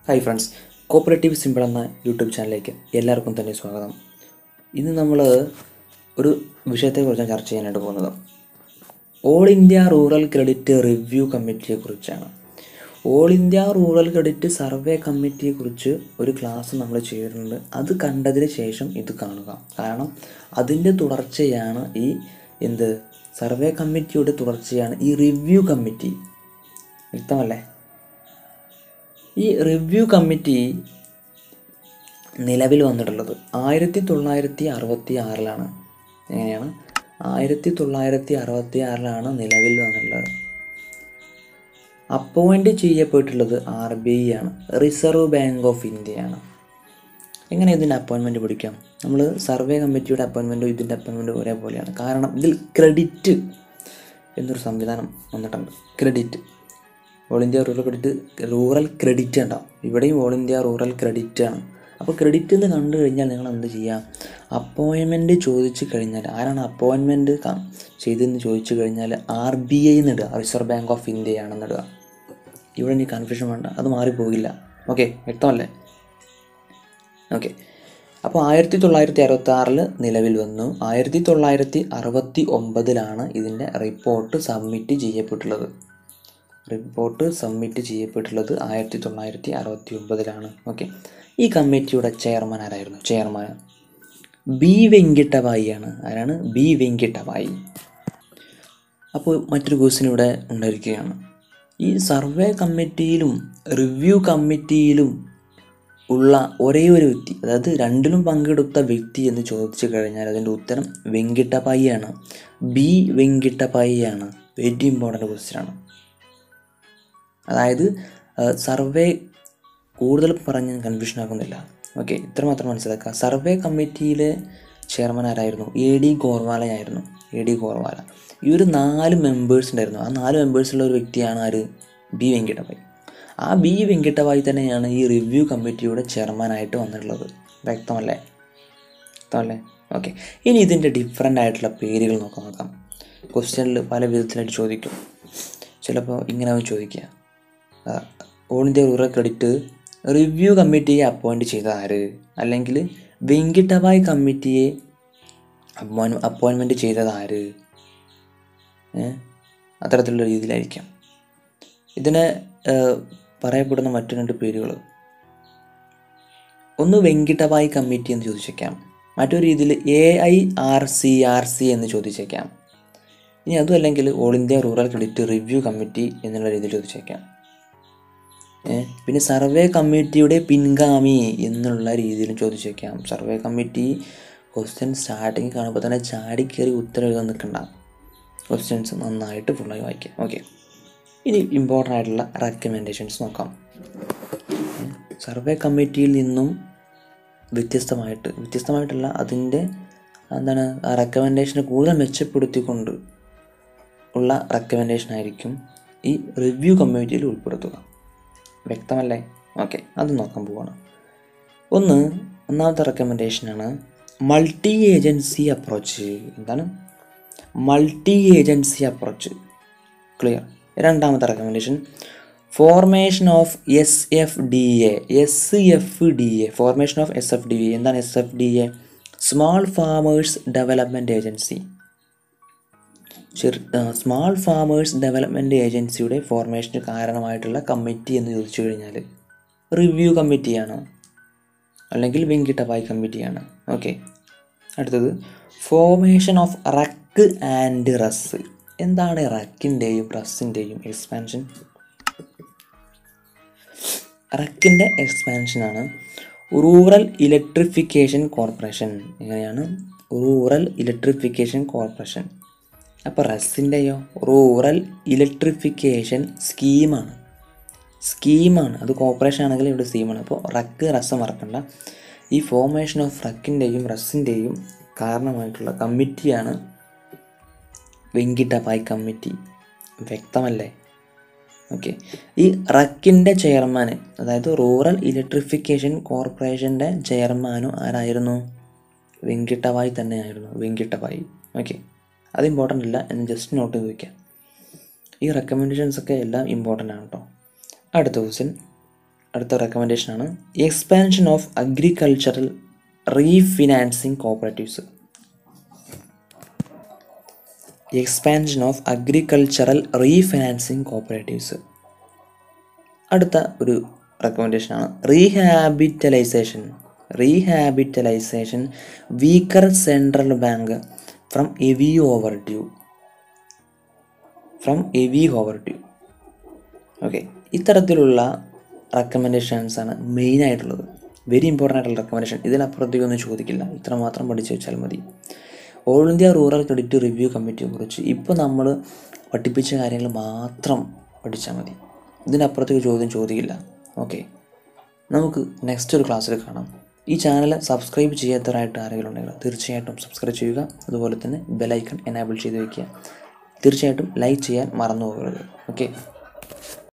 hi friends cooperative simple എന്ന YouTube ചാനലിലേക്ക് എല്ലാവർക്കും തന്നെ സ്വാഗതം ഇന്ന് നമ്മൾ ഒരു വിഷയത്തെക്കുറിച്ചാണ് ചർച്ച ചെയ്യാനായിട്ട് പോകുന്നത് all India rural credit review കമ്മിറ്റിയെ കുറിച്ചാണ് all India rural credit survey കമ്മിറ്റിയെക്കുറിച്ച് ഒരു ക്ലാസ് നമ്മൾ ചെയ്തിട്ടുണ്ട് അത് കണ്ടതിന് ശേഷം ഇത് കാണുക കാരണം അതിൻ്റെ തുടർച്ചയാണ് ഈ എന്ത് സർവേ കമ്മിറ്റിയുടെ തുടർച്ചയാണ് ഈ റിവ്യൂ കമ്മിറ്റി വ്യക്തമല്ലേ ഈ റിവ്യൂ കമ്മിറ്റി നിലവിൽ വന്നിട്ടുള്ളത് ആയിരത്തി തൊള്ളായിരത്തി അറുപത്തി ആറിലാണ് എങ്ങനെയാണ് ആയിരത്തി തൊള്ളായിരത്തി അറുപത്തി ആറിലാണ് നിലവിൽ വന്നിട്ടുള്ളത് അപ്പോയിൻ്റ് ചെയ്യപ്പെട്ടുള്ളത് ആർ ബി ഐ ആണ് റിസർവ് ബാങ്ക് ഓഫ് ഇന്ത്യയാണ് എങ്ങനെ ഇതിൻ്റെ അപ്പോയിൻമെൻറ്റ് പിടിക്കാം നമ്മൾ സർവേ കമ്മിറ്റിയുടെ അപ്പോയിൻമെൻറ്റും ഇതിൻ്റെ അപ്പോയിൻമെൻറ്റും ഒരേപോലെയാണ് കാരണം ഇതിൽ ക്രെഡിറ്റ് എന്നൊരു സംവിധാനം വന്നിട്ടുണ്ട് credit all India rural credit rural credit ഉണ്ടാവും ഇവിടെയും ഓൾ ഇന്ത്യ റൂറൽ ക്രെഡിറ്റ് ആണ് അപ്പോൾ ക്രെഡിറ്റ് എന്ന് കണ്ടു കഴിഞ്ഞാൽ നിങ്ങൾ എന്ത് ചെയ്യുക അപ്പോയിൻമെൻറ്റ് ചോദിച്ചു കഴിഞ്ഞാൽ ആരാണ് അപ്പോയിൻമെൻറ്റ് ചെയ്തതെന്ന് ചോദിച്ചു കഴിഞ്ഞാൽ ആർ ബി ഐ എന്നിടുക റിസർവ് ബാങ്ക് ഓഫ് ഇന്ത്യ ആണെന്ന് ഇടുക ഇവിടെ ഇനി കൺഫ്യൂഷൻ വേണ്ട അത് മാറിപ്പോകില്ല ഓക്കെ വ്യക്തമല്ലേ ഓക്കെ അപ്പോൾ ആയിരത്തി തൊള്ളായിരത്തി അറുപത്തി ആറിൽ നിലവിൽ വന്നു ആയിരത്തി തൊള്ളായിരത്തി അറുപത്തി ഒമ്പതിലാണ് ഇതിൻ്റെ റിപ്പോർട്ട് സബ്മിറ്റ് ചെയ്യപ്പെട്ടുള്ളത് റിപ്പോർട്ട് സബ്മിറ്റ് ചെയ്യപ്പെട്ടുള്ളത് ആയിരത്തി തൊള്ളായിരത്തി അറുപത്തി ഒമ്പതിലാണ് ഓക്കെ ഈ കമ്മിറ്റിയുടെ ചെയർമാൻ ആരായിരുന്നു ചെയർമാൻ ബി വെങ്കിട്ടബായി ആണ് ആരാണ് ബി വെങ്കിട്ടബായി അപ്പോൾ മറ്റൊരു ക്വസ്റ്റ്യൻ ഇവിടെ ഉണ്ടായിരിക്കുകയാണ് ഈ സർവേ കമ്മിറ്റിയിലും റിവ്യൂ കമ്മിറ്റിയിലും ഉള്ള ഒരേ ഒരു വ്യക്തി അതായത് രണ്ടിലും പങ്കെടുത്ത വ്യക്തി എന്ന് ചോദിച്ചു കഴിഞ്ഞാൽ അതിൻ്റെ ഉത്തരം വെങ്കിട്ടപായി ആണ് ബി വെങ്കിട്ടപായി ആണ് വെരി ഇമ്പോർട്ടൻ്റ് ക്വസ്റ്റ്യൻ ആണ് അതായത് സർവേ കൂടുതൽ പറഞ്ഞ് കൺഫ്യൂഷൻ ആക്കുന്നില്ല ഓക്കെ ഇത്ര മാത്രം മനസ്സിലാക്കുക സർവേ കമ്മിറ്റിയിലെ ചെയർമാൻ ആരായിരുന്നു എ ഡി ഗോർവാലയായിരുന്നു എ ഡി ഗോർവാല ഈ ഒരു നാല് മെമ്പേഴ്സ് ഉണ്ടായിരുന്നു ആ നാല് മെമ്പേഴ്സുള്ള ഒരു വ്യക്തിയാണ് ആര് ബി വെങ്കിട്ടഭായ് ആ ബി വെങ്കിട്ടഭായ് തന്നെയാണ് ഈ റിവ്യൂ കമ്മിറ്റിയുടെ ചെയർമാനായിട്ട് വന്നിട്ടുള്ളത് വ്യക്തമല്ലേ വ്യക്തമല്ലേ ഓക്കെ ഇനി ഇതിൻ്റെ ഡിഫറെൻ്റ് ആയിട്ടുള്ള പേരുകൾ നോക്കാം നോക്കാം ക്വസ്റ്റ്യനിൽ പല വിധത്തിലായിട്ട് ചോദിക്കും ചിലപ്പോൾ ഇങ്ങനെ അവൻ ചോദിക്കുക all India rural credit review കമ്മിറ്റിയെ അപ്പോയിൻറ്റ് ചെയ്ത ആര് അല്ലെങ്കിൽ വെങ്കിട്ടഭായ് കമ്മിറ്റിയെ അപ്പോയിൻ അപ്പോയിൻമെൻറ്റ് ചെയ്തത് ആര് അത്തരത്തിലുള്ള രീതിയിലായിരിക്കാം ഇതിന് പറയപ്പെടുന്ന മറ്റു രണ്ട് പേരുകൾ ഒന്ന് വെങ്കിട്ടഭായ് കമ്മിറ്റി എന്ന് ചോദിച്ചേക്കാം മറ്റൊരു രീതിയിൽ A I R C R C എന്ന് ചോദിച്ചേക്കാം ഇനി അതും അല്ലെങ്കിൽ all India rural credit review committee എന്നുള്ള രീതിയിൽ ചോദിച്ചേക്കാം പിന്നെ സർവേ കമ്മിറ്റിയുടെ പിൻഗാമി എന്നുള്ള രീതിയിലും ചോദിച്ചേക്കാം സർവേ കമ്മിറ്റി ക്വസ്റ്റ്യൻ സ്റ്റാർട്ടിങ് കാണുമ്പോൾ തന്നെ ചാടി കയറി ഉത്തരം എഴുതാൻ നിൽക്കണ്ട ക്വസ്റ്റ്യൻസ് നന്നായിട്ട് ഫുള്ളായി വായിക്കാം ഓക്കെ ഇനി ഇമ്പോർട്ടൻ്റ് ആയിട്ടുള്ള റെക്കമെൻഡേഷൻസ് നോക്കാം സർവേ കമ്മിറ്റിയിൽ നിന്നും വ്യത്യസ്തമായിട്ട് വ്യത്യസ്തമായിട്ടുള്ള അതിൻ്റെ എന്താണ് ആ റെക്കമെൻഡേഷനെ കൂടുതൽ മെച്ചപ്പെടുത്തിക്കൊണ്ട് ഉള്ള റെക്കമെൻഡേഷൻ ആയിരിക്കും ഈ റിവ്യൂ കമ്മിറ്റിയിൽ ഉൾപ്പെടുത്തുക വ്യക്തമല്ലേ ഓക്കെ അത് നോക്കാൻ പോവാണ് ഒന്ന് ഒന്നാമത്തെ റെക്കമെൻഡേഷനാണ് മൾട്ടി ഏജൻസി അപ്രോച്ച് എന്താണ് മൾട്ടി ഏജൻസി അപ്രോച്ച് ക്ലിയർ രണ്ടാമത്തെ recommendation formation of S F D A S F D A formation of S F D A എന്താണ് S F D A small farmers development agency small farmers development ഏജൻസിയുടെ ഫോർമേഷന് കാരണമായിട്ടുള്ള committee എന്ന് ചോദിച്ചു കഴിഞ്ഞാൽ review കമ്മിറ്റിയാണ് അല്ലെങ്കിൽ വെങ്കിട്ടബായ് കമ്മിറ്റിയാണ് ഓക്കെ അടുത്തത് ഫോർമേഷൻ ഓഫ് റക്ക് ആൻഡ് റസ് എന്താണ് റക്കിൻ്റെയും റസ്സിൻ്റെയും എക്സ്പാൻഷൻ റക്കിൻ്റെ എക്സ്പാൻഷനാണ് റൂറൽ ഇലക്ട്രിഫിക്കേഷൻ കോർപ്പറേഷൻ എങ്ങനെയാണ് റൂറൽ ഇലക്ട്രിഫിക്കേഷൻ കോർപ്പറേഷൻ അപ്പോൾ റസ്സിൻ്റെയോ റൂറൽ ഇലക്ട്രിഫിക്കേഷൻ സ്കീമാണ് സ്കീമാണ് അത് കോർപ്പറേഷൻ ആണെങ്കിൽ ഇവിടെ സ്കീമാണ് അപ്പോൾ റക്ക് റസ് മറക്കണ്ട ഈ ഫോർമേഷൻ ഓഫ് റക്കിൻ്റെയും റസ്സിൻ്റെയും കാരണമായിട്ടുള്ള കമ്മിറ്റിയാണ് വെങ്കിട്ടപായ് കമ്മിറ്റി വ്യക്തമല്ലേ ഓക്കെ ഈ റക്കിൻ്റെ ചെയർമാൻ അതായത് റൂറൽ ഇലക്ട്രിഫിക്കേഷൻ കോർപ്പറേഷൻ്റെ ചെയർമാനും ആരായിരുന്നു വെങ്കിട്ടപായ് തന്നെയായിരുന്നു വെങ്കിട്ടപായ് ഓക്കെ അത് ഇമ്പോർട്ടൻ്റ് അല്ല എന്ന് ജസ്റ്റ് നോട്ട് ചെയ്ത് വയ്ക്കാം ഈ റെക്കമെൻഡേഷൻസ് ഒക്കെ എല്ലാം ഇമ്പോർട്ടൻ്റ് ആണ് കേട്ടോ അടുത്ത ക്വസ്റ്റ്യൻ അടുത്ത റെക്കമെൻഡേഷനാണ് expansion of agricultural refinancing cooperatives expansion of agricultural refinancing cooperatives അടുത്ത ഒരു റെക്കമെൻഡേഷനാണ് rehabilitation rehabilitation weaker central bank from heavy overdue from heavy overdue okay ഇത്തരത്തിലുള്ള റെക്കമെൻഡേഷൻസ് ആണ് മെയിനായിട്ടുള്ളത് വെരി ഇമ്പോർട്ടൻ്റ് ആയിട്ടുള്ള റെക്കമെൻഡേഷൻ ഇതിനപ്പുറത്തേക്കൊന്നും ചോദിക്കില്ല ഇത്ര മാത്രം പഠിച്ചു വെച്ചാൽ മതി all India rural credit review കമ്മിറ്റിയെ കുറിച്ച് ഇപ്പോൾ നമ്മൾ പഠിപ്പിച്ച കാര്യങ്ങൾ മാത്രം പഠിച്ചാൽ മതി ഇതിനപ്പുറത്തേക്ക് ചോദ്യം ചോദിക്കില്ല ഓക്കെ നമുക്ക് നെക്സ്റ്റ് ഒരു ക്ലാസ്സിൽ കാണാം ഈ ചാനൽ സബ്സ്ക്രൈബ് ചെയ്യാത്തവരായിട്ട് ആരെങ്കിലും ഉണ്ടെങ്കിൽ തീർച്ചയായിട്ടും സബ്സ്ക്രൈബ് ചെയ്യുക അതുപോലെ തന്നെ ബെലൈക്കൺ എനാബിൾ ചെയ്ത് വയ്ക്കുക തീർച്ചയായിട്ടും ലൈക്ക് ചെയ്യാൻ മറന്നു പോകരുത് ഓക്കെ